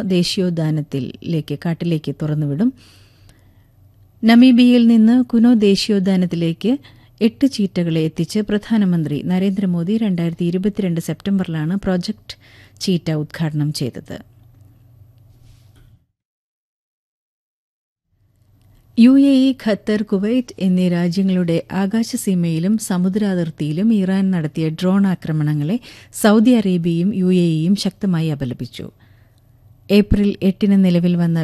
ദേശീയോദ്യാനത്തിലേക്ക് കാട്ടിലേക്ക് തുറന്നുവിടും നമീബിയയിൽ നിന്ന് കുനോ ദേശീയോദ്യാനത്തിലേക്ക് എട്ട് ചീറ്റകളെ എത്തിച്ച് പ്രധാനമന്ത്രി നരേന്ദ്രമോദി രണ്ടായിരത്തി ഇരുപത്തിരണ്ട് സെപ്റ്റംബറിലാണ് പ്രോജക്ട് ചീറ്റ ഉദ്ഘാടനം ചെയ്തത് U A E Qatar Kuwait എന്നീ രാജ്യങ്ങളുടെ ആകാശസീമയിലും സമുദ്രാതിർത്തിയിലും ഇറാൻ നടത്തിയ ഡ്രോൺ ആക്രമണങ്ങളെ സൌദി അറേബ്യയും യു എ ഇയും ശക്തമായി അപലപിച്ചു ഏപ്രിൽ എട്ടിന് നിലവിൽ വന്ന